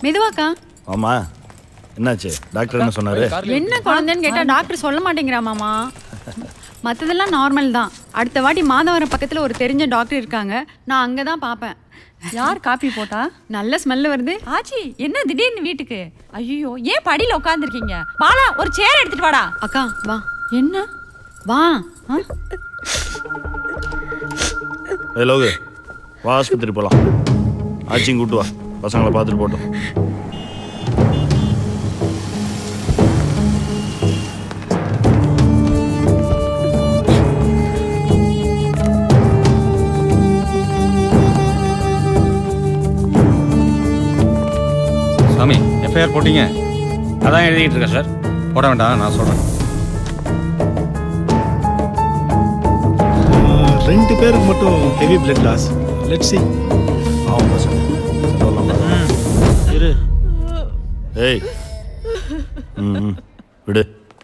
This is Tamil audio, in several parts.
மெதுவாக்கா ஆமா என்னாச்சு டாக்டர் என்ன சொன்னாரு என்ன குழந்தைன்னு கேட்டா டாக்டர் சொல்ல மாட்டேங்கிறா மாமா மற்றதெல்லாம் நார்மல் தான் அடுத்த வாட்டி மாதவரம் பக்கத்தில் ஒரு தெரிஞ்ச டாக்டர் இருக்காங்க நான் அங்கே தான் பார்ப்பேன் யார் காப்பி போட்டா நல்ல ஸ்மெல் வருது ஆச்சி என்ன திடீர்னு வீட்டுக்கு ஐயோ ஏன் படியில உட்காந்துருக்கீங்க பாலா ஒரு சேர் எடுத்துட்டு வாடா அக்கா வா என்ன வா ஏய் லோகு வா ஆஸ்பத்திரி போகலாம் ஆச்சியும் கூட்டு வா பசங்களை பார்த்துட்டு போட்டோம் சாமி எஃப்ஐஆர் போட்டீங்க அதான் எழுதிக்கிட்டு இருக்கேன் சார் போட வேண்டாம் நான் சொல்கிறேன் ரெண்டு பேருக்கு மட்டும் ஹெவி பிளட் லாஸ் லெட் சி ஆமாம் பசங்க இரு ஏய் ம் ம், விடு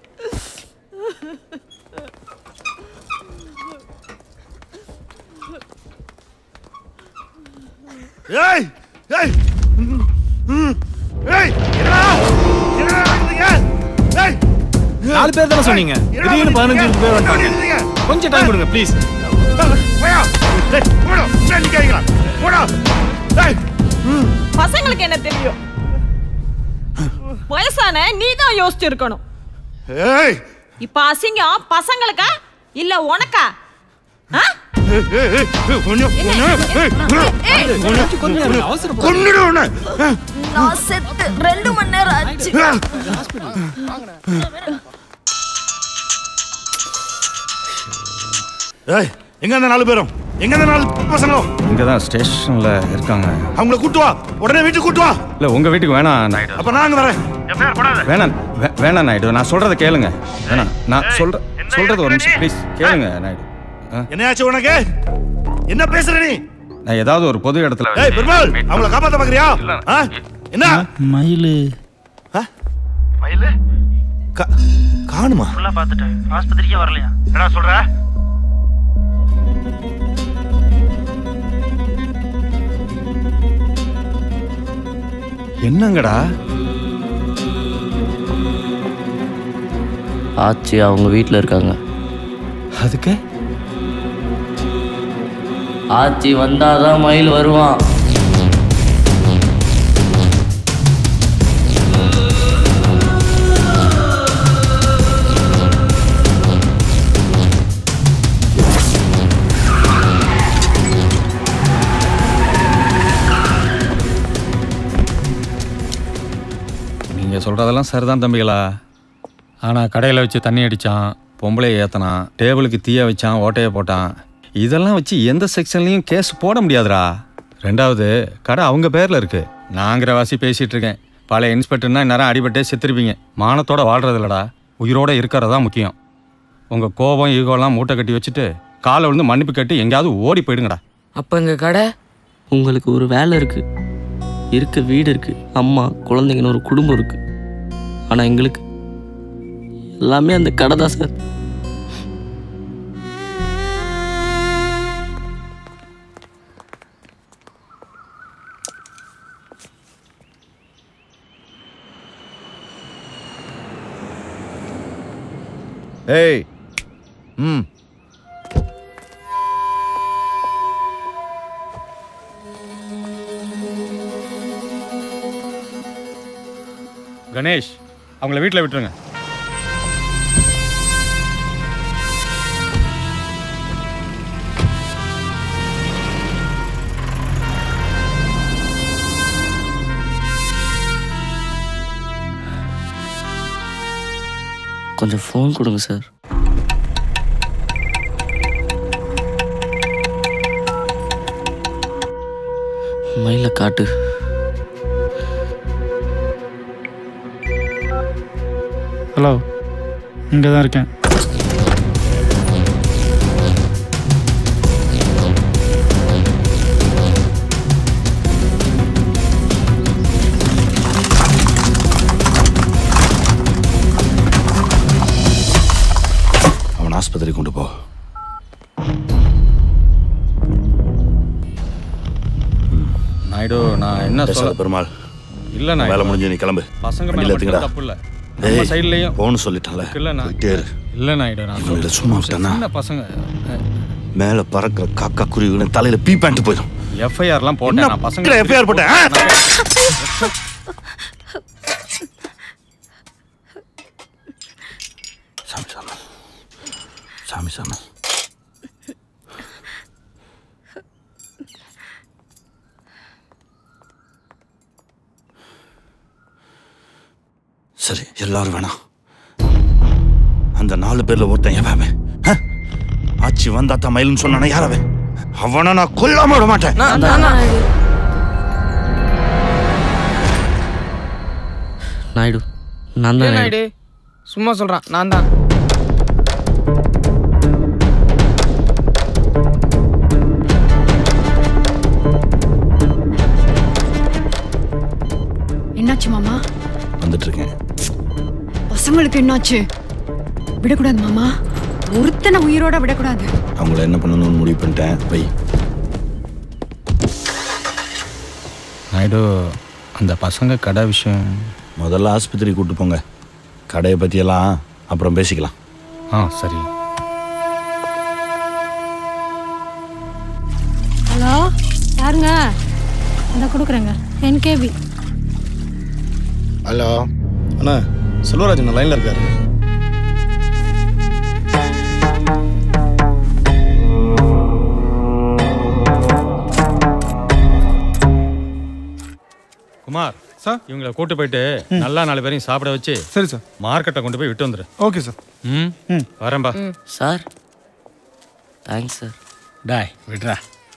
ஏய் ஏய் ம், ம், ஏய் என்னடா என்னடா நடக்குதுங்க ஏய் நாலு பேர் தானே சொன்னீங்க திடீர்னு பதினஞ்சு பேர் வந்துட்டாங்க கொஞ்சம் டைம் கொடுங்க ப்ளீஸ் போயா ஏய் போடா ஏய் நிக்காதீங்களா போடா ஏய் பசங்களுக்கு என்ன தெரியும் வயசான நீ தான் யோசிச்சிருக்கணும் ஏய் இப்ப அசிங்கம் பசங்களுக்கா இல்ல உனக்கா ஆ? ஏய், ஏய், ஏய், ஏய், கொஞ்சம், கொஞ்சம், ஏய், ஏய், கொஞ்சம், கொன்னுடு உன்னை. நான் செத்து ரெண்டு மணி நேரம் ஆச்சு ஏய் எங்க அந்த நாலு பேரும் எங்க அந்த நாலு பசங்களும் இங்கே தான் ஸ்டேஷனில் இருக்காங்க அவங்கள கூட்டு வா உடனே வீட்டுக்கு கூட்டு வா இல்லை உங்கள் வீட்டுக்கு வேணாம் நாயுடு அப்ப நான் அங்க வரேன் எஃப்ஐஆர் போடாத வேணாம் வே- வேணாம் நாயுடு நான் சொல்கிறத கேளுங்க வேணாம் நான் சொல்ற சொல்கிறது ஒரு நிமிஷம் ப்ளீஸ் கேளுங்க நாயுடு ஆ, என்னையாச்சு உனக்கு என்ன பேசுற நீ நான் ஏதாவது ஒரு பொது இடத்துல ஏய் பெருமாள் அவங்கள காப்பாத்த பாக்குறியா ஆ? என்ன மயிலு மயிலு காணுமா ஃபுல்லாக பார்த்துட்டேன் ஆஸ்பத்திரிக்கே வரலையா என்ன சொல்ற என்னங்கடா ஆச்சி அவங்க வீட்டில் இருக்காங்க அதுக்கு ஆச்சி வந்தாதான் மயில் வருவான் நீங்கள் சொல்கிறதெல்லாம் சரிதான் தம்பிகளா ஆனால் கடையில் வச்சு தண்ணி அடித்தான் பொம்பளையை ஏற்றினான் டேபிளுக்கு தீய வச்சான் ஓட்டையை போட்டான் இதெல்லாம் வச்சு எந்த செக்ஷன்லையும் கேஸ் போட முடியாதுடா ரெண்டாவது கடை அவங்க பேரில் இருக்குது நாங்கிற வாசி பேசிகிட்டு இருக்கேன் பழைய இன்ஸ்பெக்டர்னா இந்நேரம் அடிபட்டே செத்துருப்பீங்க மானத்தோட வாழ்றது இல்லடா உயிரோட இருக்கிறது தான் முக்கியம் உங்கள் கோபம் ஈகோலாம் மூட்டை கட்டி வச்சுட்டு காலை விழுந்து மன்னிப்பு கட்டி எங்கேயாவது ஓடி போயிடுங்கடா அப்போ எங்கள் கடை உங்களுக்கு ஒரு வேலை இருக்கு இருக்க வீடு இருக்கு அம்மா குழந்தைங்கன்னு ஒரு குடும்பம் இருக்கு ஆனால் எங்களுக்கு எல்லாமே அந்த கடை தான் சார் ஏய் ம் கணேஷ் அவங்கள வீட்டில் விட்டுருங்க கொஞ்சம் ஃபோன் கொடுங்க சார் மயில காட்டு ஹலோ இங்கே தான் இருக்கேன் அவன் ஆஸ்பத்திரி கொண்டு போ நாயுடு நான் என்ன பேசாத சொல்ல பெருமாள் இல்ல நான் வேலை முடிஞ்சு நீ கிளம்பு பசங்க மேல வண்டியில மட்டும் ஏத்துங்கடா. தப்பு இல்ல நம்ம டேய், சைடுலயும் போன்னு சொல்லிட்டேன்ல இல்ல நான் போயிட்டே இரு. இல்ல நாயுடு நான் இவனுங்களை சொல்றேன். சும்மா விட்டேன்னா சின்ன பசங்க மேல பறக்கிற காக்கா குருவிகளை தலையில பீ பேண்ட் போயிடும் எஃப்ஐஆர்லாம் போட்டேன் நான் பசங்க எஃப்ஐஆர் போட்டேன் ஆ? சாமி சாமி சாமி சாமி சரி எல்லாரும் வேணாம் அந்த நாலு பேர்ல ஒருத்தன் எவன் அவன்? ஆ? ஆச்சி வந்தா தான் மயிலுன்னு சொன்னானே யார் அவன் அவனை நான் கொல்லாம விட மாட்டேன் நாயுடு நான் தான் நாயுடு நாயுடு சும்மா சொல்றான் நான் தான் என்னாச்சு மாமா வந்துட்டு இருக்கேன் பசங்களுக்கு என்னாச்சு விடக்கூடாது மாமா ஒருத்தனை உயிரோட விடக்கூடாது அவங்கள என்ன பண்ணணும்னு முடிவு பண்ணிட்டேன் வை நாயுடு அந்த பசங்க கடை விஷயம் முதல்ல ஆஸ்பத்திரி கூட்டு போங்க கடையை பற்றியெல்லாம் அப்புறம் பேசிக்கலாம் ஆ சரி ஹலோ யாருங்க இந்த கொடுக்குறேங்க என்கேபி ஹலோ அண்ணா செல்வராஜ் லைன்ல இருக்காரு குமார் சார் இவங்களை கூட்டு போயிட்டு நல்லா நாலு பேரையும் சாப்பிட வச்சு சரி சார் மார்க்கெட்டை கொண்டு போய் விட்டு வந்துரு ஓகே சார் ம் ம். வரேன்பா சார் தேங்க்ஸ் சார் டாய் விட்றா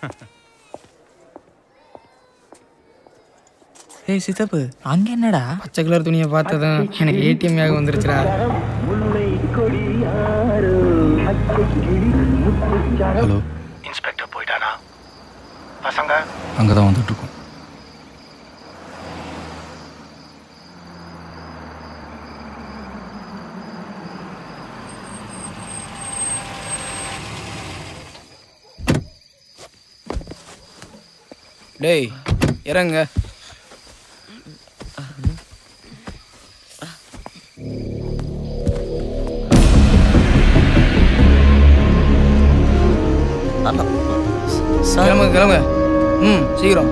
ஏய் சித்தப்பு அங்க என்னடா பச்சை கலர் துணியை பார்த்ததும் எனக்கு ஏடிஎம் யாக வந்துருச்சுடா ஹலோ இன்ஸ்பெக்டர் போயிட்டானா பசங்க அங்கே தான் வந்துட்டு இருக்கோம் டேய் இறங்க சார் கிளம்புங்க கிளம்புங்க ம் சீக்கிரம்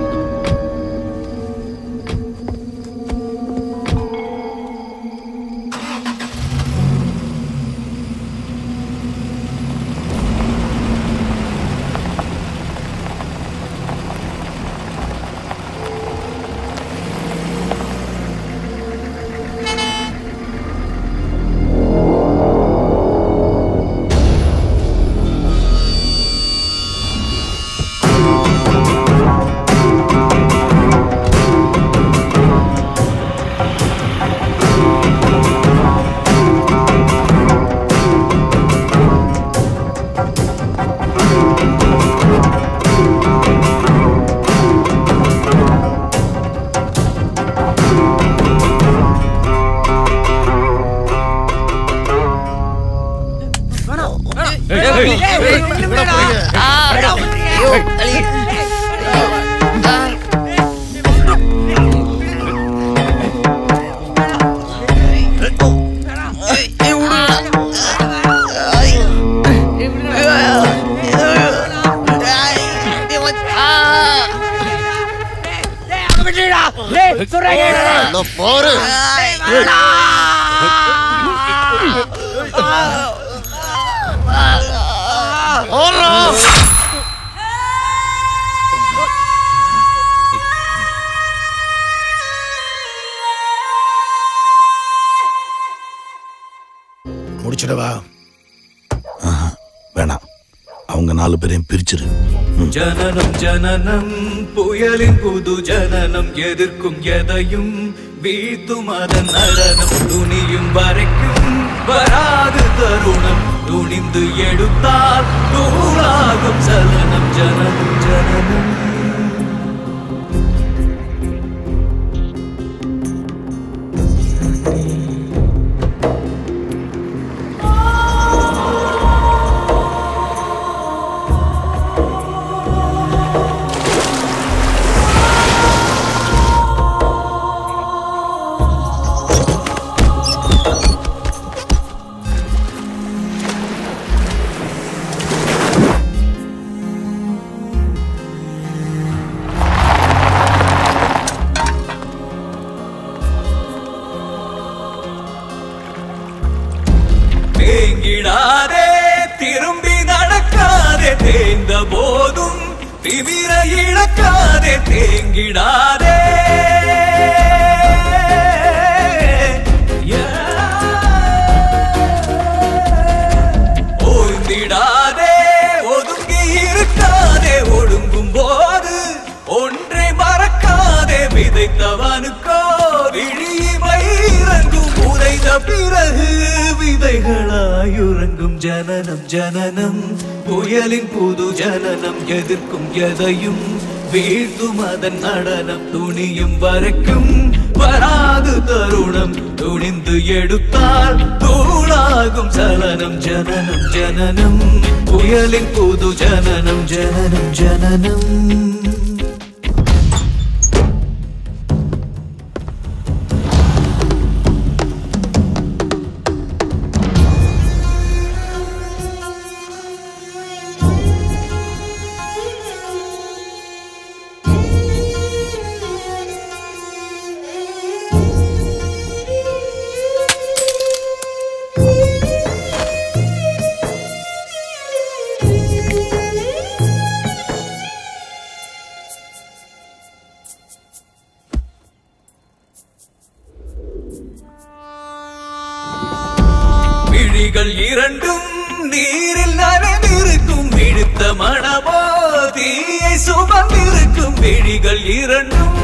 போரு முடிச்சிடவா வேணாம் அவங்க நாலு பேரையும் பிரிச்சிரு ஜனனம் ஜனனம் புயலின் புது ஜனனம் எதிர்க்கும் எதையும் வீழ்த்தும் அதன் நடனம் துணியும் வரைக்கும் வராது தருணம் துணிந்து எடுத்தால் நூலாகும் சலனம் ஜனனம் ஜனனம் தேங்கிடாதே ஓய்ந்திடாதே ஒதுங்கி இருக்காதே ஒடுங்கும் போது ஒன்றை மறக்காதே விதைத்தவனுக்கோ விழிமை இறங்கும் உதைந்த பிறகு விதைகளாயுறங்கும் ஜனனம் ஜனனம் புயலின் புது ஜனனம் எதிர்க்கும் எதையும் வீழ்த்தும் அதன் நடனம் துணியும் வரைக்கும் வராது தருணம் துணிந்து எடுத்தால் தூளாகும் சலனம் ஜனனம் ஜனனம் புயலின் புது ஜனனம் ஜனனம் ஜனனம் விழிகள் இரண்டும் நீரில் நனைந்திருக்கும் விடுத்த மனமோ தீயை சுமந்திருக்கும் விழிகள் இரண்டும்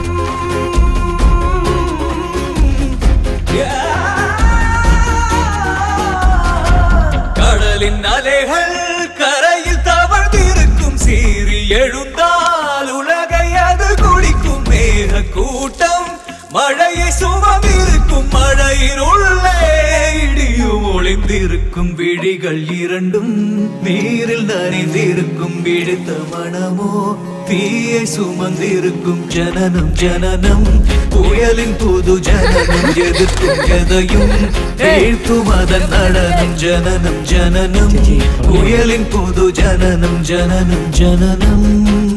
கடலின் அலைகள் கரையில் தவழ்ந்திருக்கும் சீறி எழுந்தால் உலகை அது குடிக்கும் மேக கூட்டம் மழையை சுமந்திருக்கும் மழையின் உள்ளே இடியும் ஒளிந்திருக்கும் விழிகள் இரண்டும் நீரில் நனைந்திருக்கும் விடுத்த மனமோ தீயை சுமந்திருக்கும் ஜனனம் ஜனனம் புயலின் புது ஜனனம் எதிர்க்கும் எதையும் வீழ்த்தும் அதன் நடனம் ஜனனம் ஜனனம் புயலின் புது ஜனனம் ஜனனம் ஜனனம்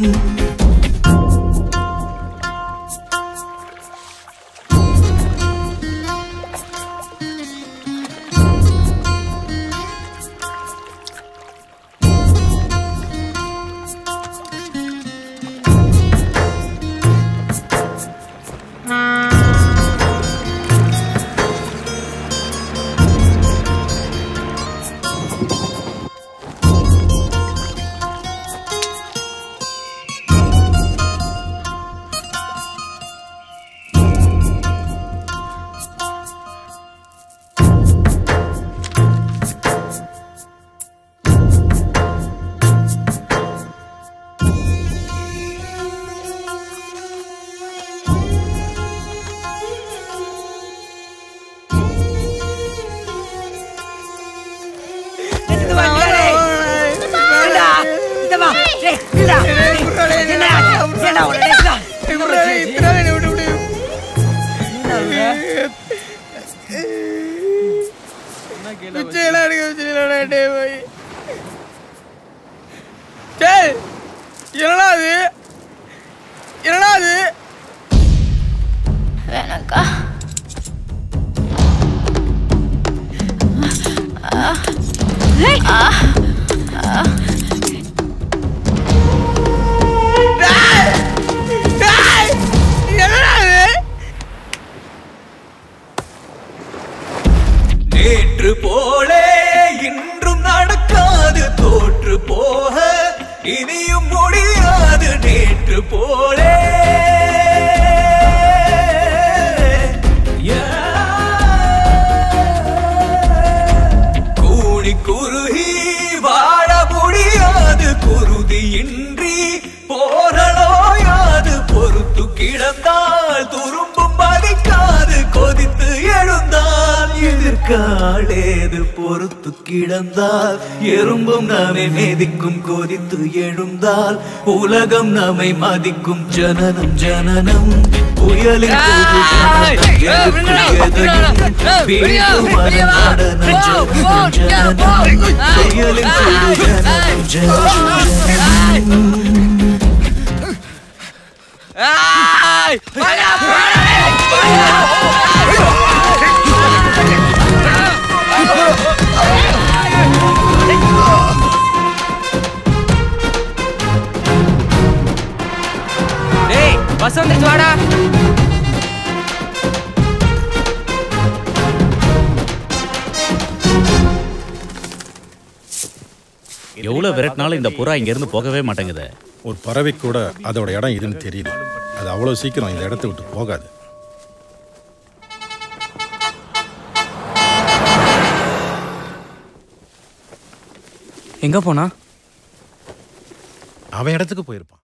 பிச்சையெல்லாம் எடுக்க வச்சுடா டே போய் டேய் என்னடா அது என்னடா அது வேணாக்கா டேய் என்னடா அது நேற்று போலே இன்றும் நடக்காது தோற்று போக இனியும் முடியாது நேற்று போலே கூடி குறுகி வாழ முடியாது குருதியின்றி போரலோயாது பொறுத்து கிடந்தால் துரும்பும் மதிக்காது கொதித்து எழுந்தால் எதிர்காலேது பொறுத்து கிடந்தால் எறும்பும் நம்மை மேதிக்கும் கொதித்து எழுந்தால் உலகம் நம்மை மதிக்கும் ஜனனம் ஜனனம் புயலின் போது ஜனனம் எதிர்க்கும் எதையும் வீழ்த்தும் அதன் நடனம் ஜனனம் ஜனனம் புயலின் போது ஜனனம் ஜனனம் ஆ எவ்வளவு விரட்டினாலும் இந்த புறா இங்க இருந்து போகவே மாட்டேங்குது ஒரு பறவை கூட அதோட இடம் இதுன்னு தெரியுது அது அவ்வளோ சீக்கிரம் இந்த இடத்த விட்டு போகாது எங்க போனா அவன் இடத்துக்கு போயிருப்பான்